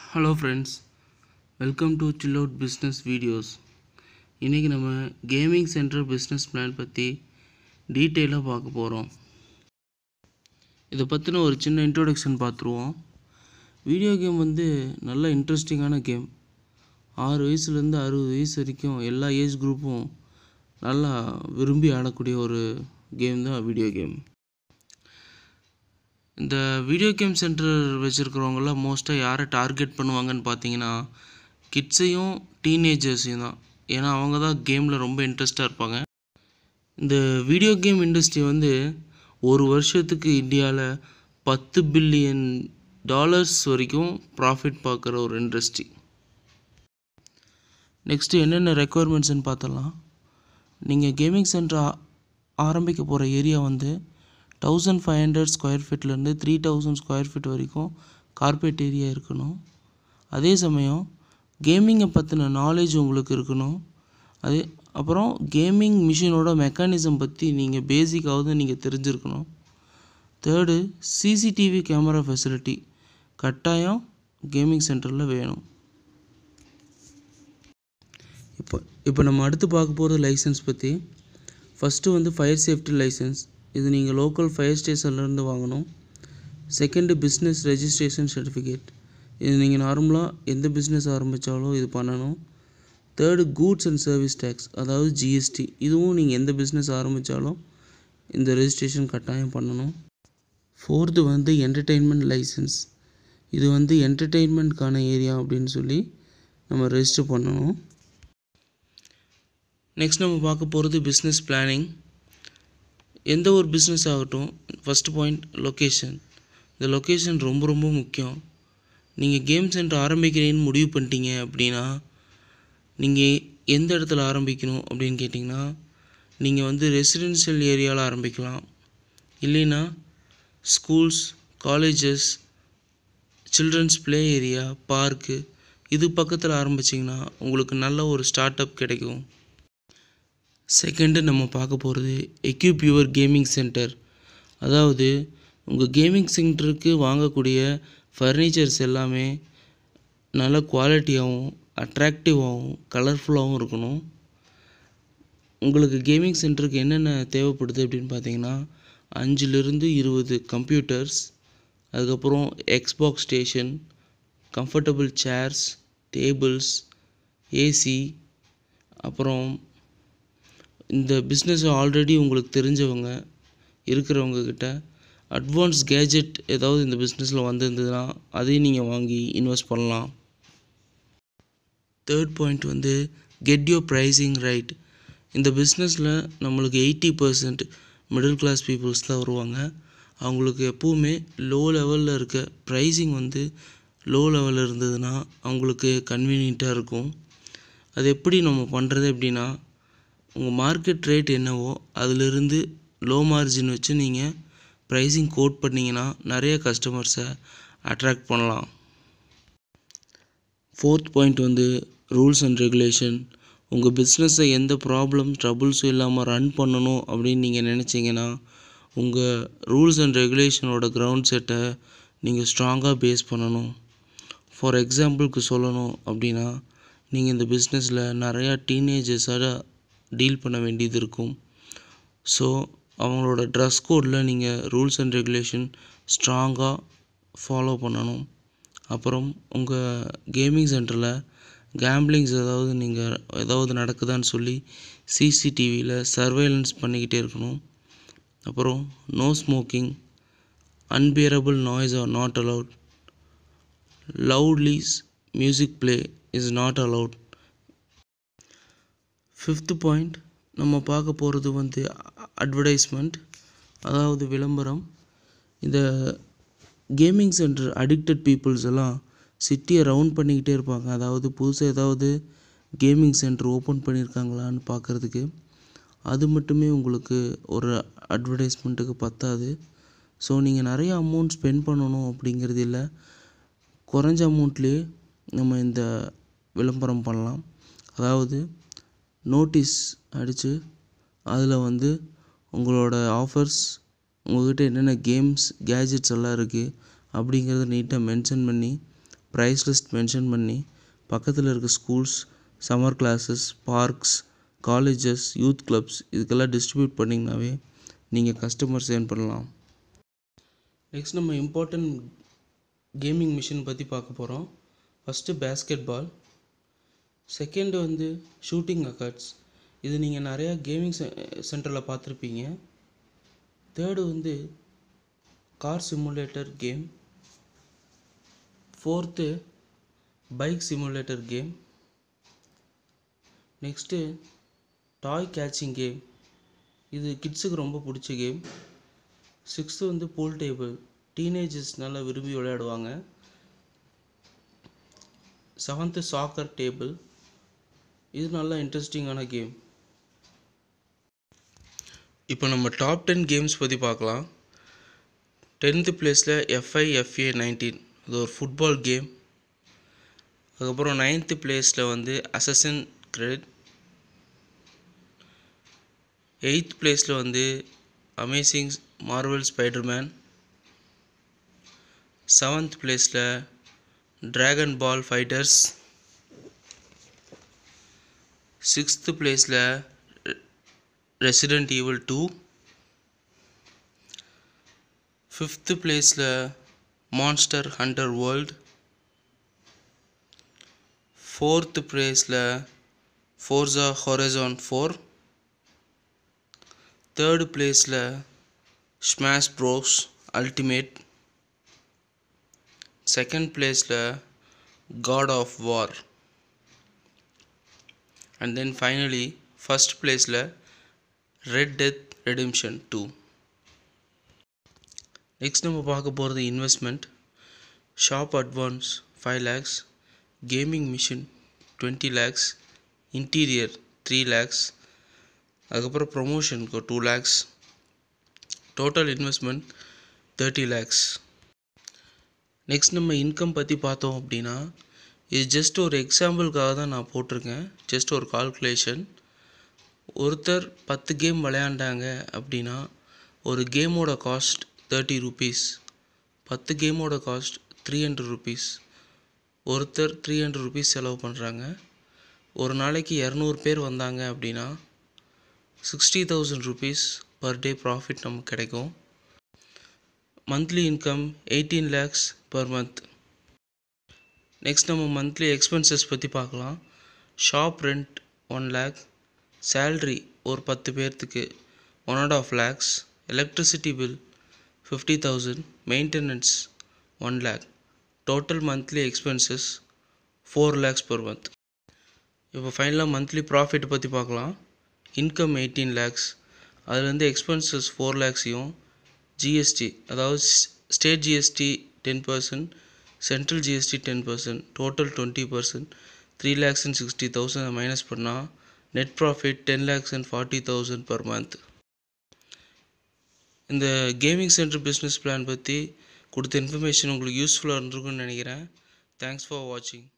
hello friends welcome to chill out business videos இன்றைக்கி நம்ம gaming center business plan பற்றி டீட்டெயிலாக பார்க்க போகிறோம் இதை பற்றின ஒரு சின்ன இன்ட்ரோடக்ஷன் பார்த்துருவோம் வீடியோ கேம் வந்து நல்ல இன்ட்ரெஸ்டிங்கான கேம் ஆறு வயசுலேருந்து அறுபது வயசு வரைக்கும் எல்லா ஏஜ் குரூப்பும் நல்லா விரும்பி ஆடக்கூடிய ஒரு கேம் தான் வீடியோ கேம் இந்த வீடியோ கேம் சென்டர் வச்சுருக்கிறவங்களாம் மோஸ்ட்டாக யாரை டார்கெட் பண்ணுவாங்கன்னு பார்த்தீங்கன்னா கிட்ஸையும் டீனேஜர்ஸையும் தான் ஏன்னா அவங்க தான் கேமில் ரொம்ப இன்ட்ரெஸ்ட்டாக இருப்பாங்க இந்த வீடியோ கேம் இண்டஸ்ட்ரி வந்து ஒரு வருஷத்துக்கு இந்தியாவில் பத்து பில்லியன் டாலர்ஸ் வரைக்கும் ப்ராஃபிட் பார்க்குற ஒரு இண்டஸ்ட்ரி நெக்ஸ்ட்டு என்னென்ன ரெக்குவயர்மெண்ட்ஸ்னு பார்த்தலாம் நீங்கள் கேமிங் சென்டர் ஆரம்பிக்க போகிற ஏரியா வந்து தௌசண்ட் ஃபைவ் ஹண்ட்ரட் ஸ்கொயர் ஃபீட்லேருந்து த்ரீ தௌசண்ட் ஸ்கொயர் ஃபீட் வரைக்கும் கார்பெட் ஏரியா இருக்கணும் அதே சமயம் கேமிங்கை பற்றின நாலேஜ் உங்களுக்கு இருக்கணும் அதே அப்புறம் கேமிங் மிஷினோட மெக்கானிசம் பற்றி நீங்கள் பேசிக்காவது நீங்கள் தெரிஞ்சிருக்கணும் தேர்டு சிசிடிவி கேமரா ஃபெசிலிட்டி கட்டாயம் கேமிங் சென்டரில் வேணும் இப்போ இப்போ நம்ம அடுத்து பார்க்க போகிறது லைசன்ஸ் பற்றி ஃபஸ்ட்டு வந்து ஃபயர் சேஃப்டி லைசன்ஸ் இது நீங்கள் லோக்கல் ஃபயர் ஸ்டேஷன்லேருந்து வாங்கணும் செகண்டு பிஸ்னஸ் ரெஜிஸ்ட்ரேஷன் சர்டிஃபிகேட் இது நீங்கள் நார்மலாக எந்த பிஸ்னஸ் ஆரம்பித்தாலும் இது பண்ணணும் third goods and service tax அதாவது ஜிஎஸ்டி இதுவும் நீங்கள் எந்த பிஸ்னஸ் ஆரம்பித்தாலும் இந்த ரெஜிஸ்ட்ரேஷன் கட்டாயம் பண்ணணும் ஃபோர்த்து வந்து என்டர்டெயின்மெண்ட் லைசன்ஸ் இது வந்து என்டர்டெயின்மெண்ட்கான ஏரியா அப்படின்னு சொல்லி நம்ம ரெஜிஸ்டர் பண்ணணும் நெக்ஸ்ட் நம்ம பார்க்க போகிறது பிஸ்னஸ் பிளானிங் எந்த ஒரு பிஸ்னஸ் ஆகட்டும் ஃபஸ்ட்டு பாயிண்ட் லொக்கேஷன் இந்த லொக்கேஷன் ரொம்ப ரொம்ப முக்கியம் நீங்கள் கேம் சென்டர் ஆரம்பிக்கிறீங்கன்னு முடிவு பண்ணிட்டீங்க அப்படின்னா நீங்கள் எந்த இடத்துல ஆரம்பிக்கணும் அப்படின்னு கேட்டிங்கன்னா நீங்கள் வந்து ரெசிடென்ஷியல் ஏரியாவில் ஆரம்பிக்கலாம் இல்லைன்னா schools colleges children's play area park இது பக்கத்தில் ஆரம்பிச்சிங்கன்னா உங்களுக்கு நல்ல ஒரு ஸ்டார்ட் அப் கிடைக்கும் செகண்டு நம்ம பார்க்க போகிறது எக்யூப் யுவர் கேமிங் சென்டர் அதாவது உங்கள் கேமிங் சென்டருக்கு வாங்கக்கூடிய ஃபர்னிச்சர்ஸ் எல்லாமே நல்ல குவாலிட்டியாகவும் அட்ராக்டிவாகவும் கலர்ஃபுல்லாகவும் இருக்கணும் உங்களுக்கு கேமிங் சென்டருக்கு என்னென்ன தேவைப்படுது அப்படின்னு பார்த்தீங்கன்னா அஞ்சுலேருந்து இருபது கம்ப்யூட்டர்ஸ் அதுக்கப்புறம் Xbox station comfortable chairs tables AC அப்புறம் இந்த பிஸ்னஸ் ஆல்ரெடி உங்களுக்கு தெரிஞ்சவங்க இருக்கிறவங்க கிட்ட அட்வான்ஸ் கேஜெட் ஏதாவது இந்த பிஸ்னஸில் வந்திருந்ததுன்னா அதையும் நீங்கள் வாங்கி இன்வெஸ்ட் பண்ணலாம் தேர்ட் பாயிண்ட் வந்து கெட் யோர் ப்ரைஸிங் ரைட் இந்த பிஸ்னஸில் நம்மளுக்கு eighty percent middle class peoples தான் வருவாங்க அவங்களுக்கு எப்போவுமே லோ லெவலில் இருக்க ப்ரைஸிங் வந்து லோ லெவலில் இருந்ததுன்னா அவங்களுக்கு கன்வீனியண்ட்டாக இருக்கும் அது எப்படி நம்ம பண்ணுறது எப்படின்னா உங்கள் மார்க்கெட் ரேட் என்னவோ அதிலிருந்து லோ மார்ஜின் வச்சு நீங்கள் ப்ரைஸிங் கோட் பண்ணிங்கன்னா நிறைய கஸ்டமர்ஸை அட்ராக்ட் பண்ணலாம் ஃபோர்த் பாயிண்ட் வந்து ரூல்ஸ் அண்ட் ரெகுலேஷன் உங்கள் பிஸ்னஸை எந்த ப்ராப்ளம் ட்ரபுள்ஸும் இல்லாமல் ரன் பண்ணணும் அப்படின்னு நீங்கள் நினச்சிங்கன்னா உங்கள் ரூல்ஸ் அண்ட் ரெகுலேஷனோட கிரவுண்ட் செட்டை நீங்கள் ஸ்ட்ராங்காக பேஸ் பண்ணணும் ஃபார் எக்ஸாம்பிளுக்கு சொல்லணும் அப்படின்னா நீங்கள் இந்த பிஸ்னஸில் நிறையா டீனேஜர்ஸோட டீல் பண்ண வேண்டியது இருக்கும் ஸோ அவங்களோட ட்ரெஸ் கோடில் நீங்கள் ரூல்ஸ் அண்ட் ரெகுலேஷன் ஸ்ட்ராங்காக ஃபாலோ பண்ணணும் அப்புறம் உங்கள் கேமிங் சென்டரில் கேம்பிளிங்ஸ் ஏதாவது நீங்கள் ஏதாவது நடக்குதான்னு சொல்லி சிசிடிவியில் சர்வேலன்ஸ் பண்ணிக்கிட்டே இருக்கணும் அப்புறம் no smoking unbearable noise are not allowed loudless music play is not allowed fifth point நம்ம பார்க்க போகிறது வந்து அட்வர்டைஸ்மெண்ட் அதாவது விளம்பரம் இந்த கேமிங் சென்டர் அடிக்டட் பீப்புள்ஸ் எல்லாம் சிட்டியை ரவுண்ட் பண்ணிக்கிட்டே இருப்பாங்க அதாவது புதுசாக ஏதாவது கேமிங் சென்டர் ஓப்பன் பண்ணியிருக்காங்களான்னு பார்க்குறதுக்கு அது மட்டுமே உங்களுக்கு ஒரு அட்வர்டைஸ்மெண்ட்டுக்கு பத்தாது ஸோ நீங்கள் நிறைய அமௌண்ட் ஸ்பெண்ட் பண்ணணும் அப்படிங்கிறது இல்லை குறைஞ்ச அமௌண்ட்லேயே நம்ம இந்த விளம்பரம் பண்ணலாம் அதாவது நோட்டீஸ் அடித்து அதில் வந்து உங்களோட ஆஃபர்ஸ் உங்கள்கிட்ட என்னென்ன கேம்ஸ் கேஜெட்ஸ் எல்லாம் இருக்குது அப்படிங்கிறத நீட்டாக மென்ஷன் பண்ணி ப்ரைஸ் லிஸ்ட் மென்ஷன் பண்ணி பக்கத்தில் இருக்க schools summer classes parks colleges youth clubs இதுக்கெல்லாம் டிஸ்ட்ரிபியூட் பண்ணிங்கனாவே நீங்கள் கஸ்டமர்ஸ் ஏர்ன் பண்ணலாம் நெக்ஸ்ட் நம்ம இம்பார்ட்டண்ட் கேமிங் மிஷின் பற்றி பார்க்க போகிறோம் ஃபஸ்ட்டு பேஸ்கெட் பால் செகண்டு வந்து ஷூட்டிங் அக்கார்ட்ஸ் இது நீங்கள் நிறையா கேமிங் செ சென்டரில் பார்த்துருப்பீங்க தேர்டு வந்து car simulator game fourth bike simulator game next toy catching game இது கிட்ஸுக்கு ரொம்ப பிடிச்ச கேம் சிக்ஸ்த்து வந்து பூல் டேபிள் டீனேஜர்ஸ் நல்லா விரும்பி விளையாடுவாங்க செவன்த்து சாக்கர் டேபிள் இது நல்லா இன்ட்ரெஸ்டிங்கான கேம் இப்போ நம்ம டாப் டென் கேம்ஸ் பற்றி பார்க்கலாம் டென்த்து பிளேஸில் எஃப்ஐ எஃப்ஏ நைன்டீன் அது ஒரு ஃபுட்பால் கேம் அதுக்கப்புறம் நைன்த்து பிளேஸில் வந்து அசசன் கிரெட் எயித் பிளேஸில் வந்து அமேசிங் மார்வல் ஸ்பைடர்மேன் செவன்த் பிளேஸில் ட்ராகன் பால் ஃபைட்டர்ஸ் சிக்ஸ்த்து பிளேஸில் ரெசிடென்ட் ஈவில் டூ ஃபிஃப்த்து பிளேஸில் மான்ஸ்டர் ஹண்டர் வேர்ல்ட் ஃபோர்த்து பிளேஸில் ஃபோர்ஸா ஹொரைசான் ஃபோர் தேர்டு பிளேஸில் ஸ்மாஷ் ப்ரோஸ் அல்டிமேட் செகண்ட் பிளேஸில் God of War and then finally first பிளேஸில் Red Dead Redemption two next நம்ம பார்க்க போகிறது investment shop advance five lakhs gaming machine twenty lakhs interior three lakhs அதுக்கப்புறம் ப்ரொமோஷனுக்கு two lakhs total investment thirty lakhs next நம்ம income பற்றி பார்த்தோம் அப்படின்னா இது ஜஸ்ட் ஒரு எக்ஸாம்பிளுக்காக தான் நான் போட்டிருக்கேன் ஜஸ்ட் ஒரு கால்குலேஷன் ஒருத்தர் பத்து கேம் விளையாண்டாங்க அப்படின்னா ஒரு கேமோட காஸ்ட் தேர்ட்டி ருபீஸ் பத்து கேமோட காஸ்ட் த்ரீ ஹண்ட்ரட் ருபீஸ் ஒருத்தர் த்ரீ ஹண்ட்ரட் ருபீஸ் செலவு பண்ணுறாங்க ஒரு நாளைக்கு இரநூறு பேர் வந்தாங்க அப்படின்னா sixty thousand rupees per day profit நமக்கு கிடைக்கும் monthly income eighteen lakhs per month next நம்ம மந்த்லி எக்ஸ்பென்சஸ் பற்றி பார்க்கலாம் shop rent one lakh salary ஒரு பத்து பேர்த்துக்கு one and half lakhs electricity bill fifty thousand maintenance one lakh total monthly expenses four lakhs per month இப்போ ஃபைனலாக மந்த்லி ப்ராஃபிட் பற்றி பார்க்கலாம் இன்கம் எயிட்டீன் லேக்ஸ் அதுலேருந்து எக்ஸ்பென்சஸ் ஃபோர் லேக்ஸையும் ஜிஎஸ்டி அதாவது state GST ten percent central GST ten percent total twenty percent three lakhs and sixty thousand minus பண்ணால் net profit ten lakhs and forty thousand per month இந்த gaming center business plan பற்றி கொடுத்த information உங்களுக்கு யூஸ்ஃபுல்லாக இருந்திருக்குன்னு நினைக்கிறேன் தேங்க்ஸ் ஃபார் வாட்சிங்